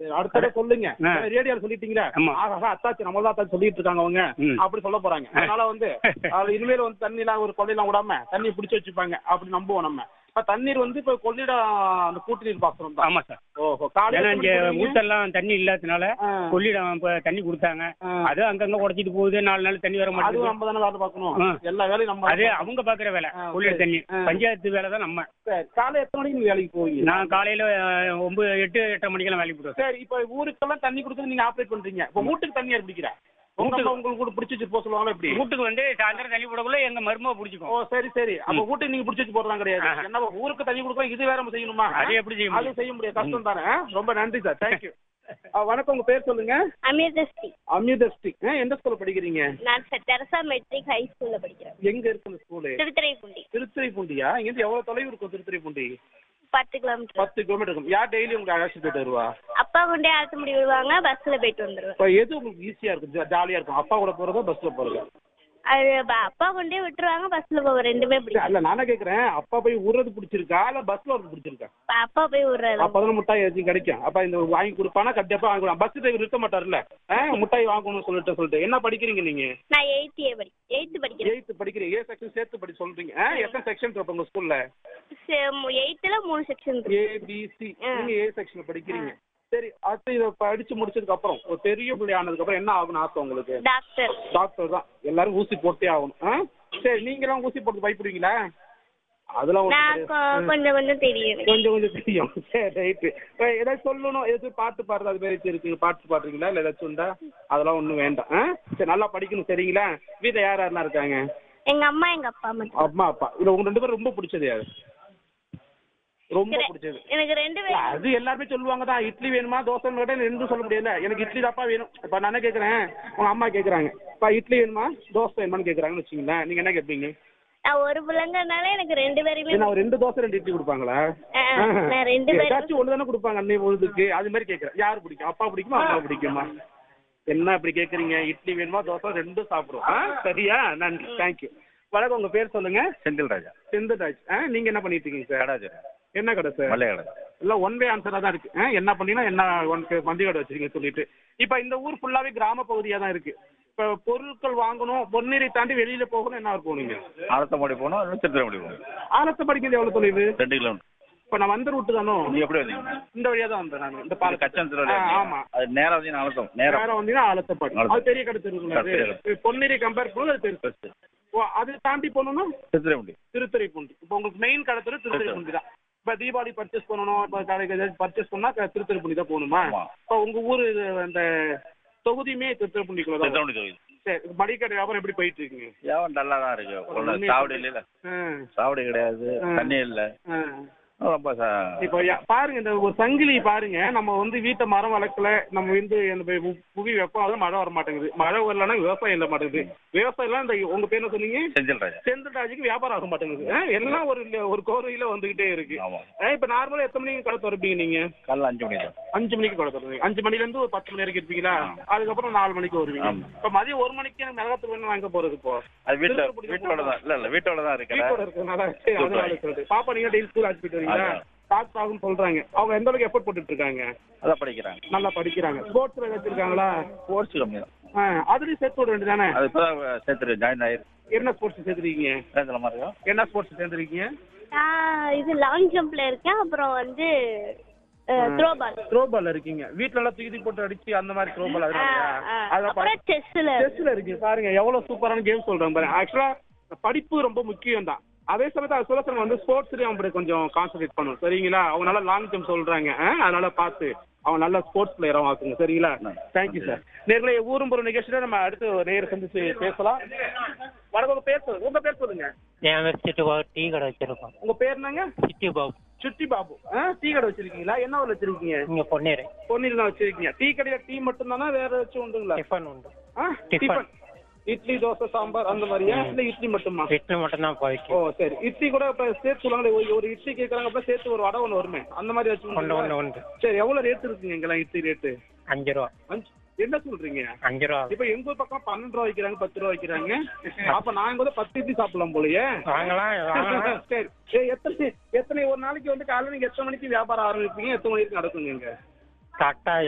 சரி, அடுத்த தடவை சொல்லுங்க ஆ. ரேடியோல சொல்லிட்டீங்களா ஆமா. ஆஹா அத்தாச்சி நம்ம தான் அத்தாச்சி சொல்லிட்டு இருக்காங்க அவங்க ம். அப்படி சொல்ல போறாங்க அதனால வந்து அது இனிமேல் வந்து தண்ணி எல்லாம் ஒரு கொள்ளையெல்லாம் விடாம தண்ணி பிடிச்சு வச்சுப்பாங்க அப்படி நம்புவோம் நம்ம இப்ப தண்ணீர் வந்து இப்ப கொள்ளிடம் அந்த கூட்டு நீர் பாசனம் தான் ஆமா சார் ஓஹோ காலையில ஏன்னா இங்க எப்படி போடுவீங்க? ஊத்தெல்லாம் தண்ணி இல்லாதனால ஆ. கொள்ளிடம் இப்ப தண்ணி கொடுத்தாங்க ஆ. அது அங்கங்க உடைச்சிட்டு போகுது நாலு நாள் தண்ணி வர அதுவும் மாட்டேங்குது நம்ம தானே வேலை பார்க்கணும் ஆ. எல்லா வேலையும் நம்ம அது அவங்க பாக்குற வேலை ஆ, கொள்ளிட சரி. தண்ணி ஆ. பஞ்சாயத்து வேலை தான் நம்ம சரி, காலை எத்தனை மணிக்கு நீங்க வேலைக்கு போவீங்க நான் காலையில அஹ், ஒன்பது எட்டு எட்டரை மணிக்கெல்லாம் வேலைக்கு போடுவேன் சரி இப்ப ஊருக்கெல்லாம் தண்ணி கொடுத்து நீங்க ஆப்ரேட் பண்றீங்க இப்ப வீட்டுக்கு தண்ணி யார் பிடிக்கிறா உங்க அம்மா உங்களுக்கு கூட பிடிச்சி வச்சு போக சொல்லுவாங்க எப்படி வீட்டுக்கு வந்து சாயந்தரம் தண்ணி போடக்குள்ள எங்க மருமக ஓ பிடிச்சிக்கும் சரி சரி அப்ப வீட்டுக்கு நீங்க பிடிச்சி வச்சு போறதா கிடையாது ஆஹா. என்ன ஊருக்கு தண்ணி கொடுக்கணும் இது வேற நம்ம செய்யணுமா அது எப்படி செய்ய முடியும்? அது செய்ய முடியாது கஷ்டம் தானே ஆ? ரொம்ப நன்றி சார் தேங்க்யூ வணக்கம் உங்க பேர் சொல்லுங்க அமிர்தஸ்ரீ அமிர்தஸ்ரீ ஆ, எந்த ஸ்கூல்ல படிக்கிறீங்க நான் ச- தெரசா மெட்ரிக் ஹை ஸ்கூல்ல படிக்கிறேன் எங்க இருக்கு அந்த ஸ்கூலு திருத்துறைப்பூண்டி திருத்துறைப்பூண்டியா இங்க இருந்து எவ்வளவு தொலைவு இருக்கும் திருத்துறைப்பூண்டி பத்து கிலோமீட்டர் பத்து கிலோமீட்டர் இருக்கும் யார் டெய்லி உங்களுக்கு அழைச்சிட்டு போயிட்டு வருவா அப்பா கொண்டே ஆத்து முடி விடுவாங்க பஸ்ல போயிட்டு வந்துருவேன் இப்ப எது உங்களுக்கு ஈஸியா இருக்கும் ஜா- ஜாலியா இருக்கும் அப்பா கூட போறதோ பஸ்ல போறதோ அது ப- அப்பா கொண்டே விட்டுருவாங்க பஸ்ல போவோம் ரெண்டுமே பிடிக்கும் இல்ல நானே கேக்குறேன் அப்பா போய் விடுறது பிடிச்சிருக்கா இல்ல பஸ்ல வரது பிடிச்சிருக்கா அப்ப அப்பா போய் விடுறது அப்பதான் முட்டாய் எதுவும் கிடைக்கும் அப்ப இந்த வாங்கி கொடுப்பானா கண்டிப்பா வாங்கி கொடுப்பான் பஸ் டிரைவர் இருக்க மாட்டார்ல ஆ, முட்டாய் வாங்கணும்னு சொல்லிட்டு சொல்லிட்டு என்ன படிக்கிறீங்க நீங்க நான் எயித் ஏ படி எயித்து படிக்கிறேன் எயித்து படிக்கிறீங்க ஏ செக்ஷன் சேர்த்து படி சொல்றீங்க ஆ, எத்தனை செக்ஷன் இருக்கு உங்க ஸ்கூல்ல எயித்துல மூணு செக்ஷன் இருக்கு ஏ பி சி நீங்க ஏ செக்ஷன் படிக்கிறீங்க சரி அடுத்து இதை படிச்சு முடிச்சதுக்கு அப்புறம் ஒரு பெரிய பிள்ளை ஆனதுக்கு அப்புறம் என்ன ஆகணும் ஆசை உங்களுக்கு டாக்டர் டாக்டர் தான் எல்லாரும் ஊசி போட்டே ஆகணும் ஆ? சரி நீங்க எல்லாம் ஊசி போட்டு பயப்படுவீங்களா அதெல்லாம் ஒண்ணும் நான் கிடையாது. கொ- கொஞ்சம் கொஞ்சம் தெரியும் எனக்கு. கொஞ்சம் கொஞ்சம் தெரியும் சரி ரைட்டு ஏதாச்சும் சொல்லணும் ஏதாச்சும் பாட்டு பாடுறது அது மாதிரி இருக்கு பாட்டு பாடுறீங்களா இல்லை ஏதாச்சும் உண்டா அதெல்லாம் ஒன்றும் வேண்டாம் ஆ சரி நல்லா படிக்கணும் சரிங்களா வீட்டில் யார் யாரெல்லாம் இருக்காங்க எங்க அம்மா எங்க அப்பா மட்டும் அம்மா அப்பா இல்லை உங்க ரெண்டு பேரும் ரொம்ப பிடிச்சது யாரு ரொம்ப பிடிச்சது எனக்கு ரெண்டு இல்ல, பேரும் அது எல்லாருமே சொல்லுவாங்க தான் இட்லி வேணுமா தோசை கேட்டா ரெண்டும் சொல்ல முடியல எனக்கு இட்லி தாப்பா வேணும் இப்போ நான் என்ன கேட்குறேன் உங்க அம்மா கேட்குறாங்க இப்போ இட்லி வேணுமா தோசை வேணுமான்னு கேட்குறாங்கன்னு வச்சுங்களேன் நீங்கள் என்ன கேட்பீங்க நான் ஒரு பிள்ளைங்கனால எனக்கு ரெண்டு பேருமே ஏன்னா ஒரு ரெண்டு தோசை ரெண்டு இட்லி கொடுப்பாங்களா ஆ, நான் ரெண்டு பேரும் ஏதாச்சும் ஒன்று தானே கொடுப்பாங்க அன்னை பொழுதுக்கு அது மாதிரி கேட்குறேன் யார் பிடிக்கும் அப்பா பிடிக்குமா அம்மா பிடிக்குமா என்ன இப்படி கேட்குறீங்க இட்லி வேணுமா தோசை ரெண்டும் சாப்பிடுவோம் ஆ சரியா நன்றி தேங்க்யூ வணக்கம் உங்க பேர் சொல்லுங்க செந்தில் ராஜா செந்தராஜ் ஆ நீங்க என்ன பண்ணிட்டு இருக்கீங்க சார் கடாஜர் என்ன கடை சார் மல்லிகை கடை எல்லாம் ஒன் வே ஆன்சராக தான் இருக்கு ஆ, என்ன பண்ணீங்கன்னா என்ன ஒன் மந்தி கடை வச்சிருக்கீங்க சொல்லிட்டு இப்போ இந்த ஊர் ஃபுல்லாவே கிராம பகுதியாக தான் இருக்கு இப்போ பொருட்கள் வாங்கணும் பொன்னீரை தாண்டி வெளியில போகணும் என்ன போனீங்க ஆலத்தமாடி போனோம் இல்லைன்னா திருத்திரமாடி போகணும் ஆலத்தை படிக்கிறது எவ்வளவு தொலைவு ரெண்டு கிலோமீட்டர் இப்போ நான் வந்த ரூட்டு தானோ நீ எப்படி வந்தீங்க இந்த வழியா தான் வந்தேன் நான் இந்த அது பாலத்து கச்சன் தெரு ஆ, ஆமா அது நேரா வந்து ஆலத்தம் நேரா நேரம் வந்தீங்கன்னா ஆலத்தப்பாடி ஆலத்தம். அது பெரிய கடை தெருங்களா அது பெரிய கடை. பொன்னேரி கம்பேர் பண்ணும்போது அது பெருசு ஃபர்ஸ்ட் ஓ அது தாண்டி போகணும்னா திருத்திரமாடி திருத்துறைப்பூண்டி இப்போ உங்களுக்கு மெயின் கடை தெரு திருத்துறைப்பூண்டி தான் இப்போ தீபாவளி பர்ச்சேஸ் பண்ணணும் இப்போ கடைக்கு ஏதாச்சும் பர்ச்சேஸ் பண்ணா க- திருத்துறைப்பூண்டி தான் போகணுமா ஆமா. இப்போ உங்க ஊர் இது அந்த தொகுதியுமே திருத்துறைப்பூண்டிக்குள்ள தான் வரும். திருத்திரமாடி தொகுதி சரி மளிகை வியாபாரம் எப்படி போயிட்டு இருக்குங்க வியாபாரம் நல்லா தான் இருக்கு ஒண்ணும் உண்மையா சாவடி இல்ல ஆ, சாவடி கிடையாது ஆ. தண்ணி இல்ல ஆ. ரொம்ப சா- இப்போ யா- பாருங்க இந்த ஒரு சங்கிலி பாருங்க நம்ம வந்து வீட்டை மரம் வளர்க்கல நம்ம வந்து இந்த பு- புவி வெப்பம் அதெல்லாம் மழை வர மாட்டேங்குது மழை வரலன்னா விவசாயம் இல்ல மாட்டேங்குது விவசாயம் எல்லாம் இந்த உங்க பேர் என்ன சொன்னீங்க செந்தில் ராஜா செந்தில் ராஜுக்கு வியாபாரம் ஆக மாட்டேங்குது ஆ, எல்லாம் ஒரு ஒரு கோரையில வந்துகிட்டே இருக்கு ஆமா ஆ, இப்ப நார்மலா எத்தனை மணிக்கு கடை திறப்பீங்க நீங்க காலைல அஞ்சு மணி தான் அஞ்சு மணிக்கு கடை திறப்பீங்க அஞ்சு மணில இருந்து ஒரு பத்து மணி வரைக்கும் இருப்பீங்களா அதுக்கப்புறம் நாலு மணிக்கு வருவீங்க ஆமா. இப்ப மதியம் ஒரு மணிக்கு எனக்கு மிளகாத்தூள் வேணும் வாங்க போறது இப்போ அது வீட்டுல திருத்திரப்பூண்டி வீட்டோட தான் இல்ல இல்ல வீட்டோட தான் வீட்டோட இருக்கிறேன் இருக்கறதுனால சரி அதனால சொல்லிட்டு பாப்பா நீங்க டெய்லி ஸ்கூல் அழைச்சிட்டு வரீங்களா அதான். டாக்டர் ஆகும்னு சொல்றாங்க அவங்க எந்த அளவுக்கு எஃபோர்ட் போட்டுட்டு இருக்காங்க அதான் படிக்கிறாங்க நல்லா படிக்கிறாங்க ஸ்போர்ட்ஸ்ல வச்சிருக்காங்களா ஸ்போர்ட்ஸ் கம்மி தான் ஆ, அதுலயும் சேர்த்து விட வேண்டியதானே அது இப்பதான் சேர்த்துரு ஜாயின் ஆயிருக்கு என்ன ஸ்போர்ட்ஸ் சேர்த்துருக்கீங்க சேர்த்துல மாதிரி இருக்கும் என்ன ஸ்போர்ட்ஸ் சேர்ந்துருக்கீங்க நான் இது லாங் ஜம்ப்ல இருக்கேன் அப்புறம் வந்து த்ரோ பால் த்ரோ பால் இருக்கீங்க வீட்ல எல்லாம் தூக்கி தூக்கி போட்டு அடிச்சு அந்த மாதிரி த்ரோ பால் அதனாலயா அதான் அப்புறம் செஸ்ல செஸ்ல இருக்கு பாருங்க எவ்வளவு சூப்பரான கேம் சொல்றேன் பாருங்க ஆக்சுவலா படிப்பு ரொம்ப முக்கியம் தான் அதே சமயத்துல அது சொல்ல வந்து ஸ்போர்ட்ஸ்லயும் அவங்க கொஞ்சம் கான்சென்ட்ரேட் பண்ணணும் சரிங்களா அவங்க நல்லா லாங் ஜம்ப் சொல்றாங்க ஆ, அதனால பார்த்து அவன் நல்ல ஸ்போர்ட்ஸ் பிளேயரா ஆக்குங்க சரிங்களா தேங்க்யூ சார் நேர்ல ஊரும் பொருள் நிகழ்ச்சியில நம்ம அடுத்து ஒரு நேர் சந்திச்சு பேசலாம் வணக்கம் உங்க பேர் சொல்லுங்க உங்க பேர் சொல்லுங்க என் பேர் சிட்டு பாபு டீ கடை வச்சிருக்கோம் உங்க பேர் என்னங்க சிட்டி பாபு சுட்டி பாபு ஆ டீ கடை வச்சிருக்கீங்களா என்ன ஊர்ல வச்சிருக்கீங்க இங்க பொன்னேரி பொன்னியில் தான் வச்சிருக்கீங்க டீ கடையில டீ மட்டும் தானா வேற ஏதாச்சும் உண்டுங்களா டிஃபன் உண்டு ஆ டிஃபன். டிஃபன் இட்லி தோசை சாம்பார் அந்த மாதிரியா இல்ல இட்லி மட்டுமா இட்லி மட்டும் தான் ஓ போய்க்கு சரி இட்லி கூட இப்ப சேர்த்து சொல்லுவாங்களே ஒரு- ஒரு இட்லி கேட்கறாங்க அப்ப சேர்த்து ஒரு வடை ஒன்று வருமே அந்த மாதிரி வச்சு ஒன்று ஒன்று உண்டு சரி எவ்வளவு ரேட் இருக்குங்க இங்கெல்லாம் இட்லி ரேட்டு அஞ்சு ரூபா அஞ்சு என்ன சொல்றீங்க அஞ்சு ரூபா இப்ப எங்க ஊர் பக்கம் பன்னெண்டு ரூபா வைக்கிறாங்க பத்து ரூபா வைக்கிறாங்க அப்ப நாங்க வந்து பத்து இட்லி சாப்பிடலாம் போலயே வாங்கலாம் வாங்கலாம் சரி ஏய், எத்தனை எத்தனை ஒரு நாளைக்கு வந்து காலையில நீங்க எத்தனை மணிக்கு வியாபாரம் ஆரம்பிப்பீங்க எத்தனை மணிக்கு நடக்குங்க இங்க கரெக்டாக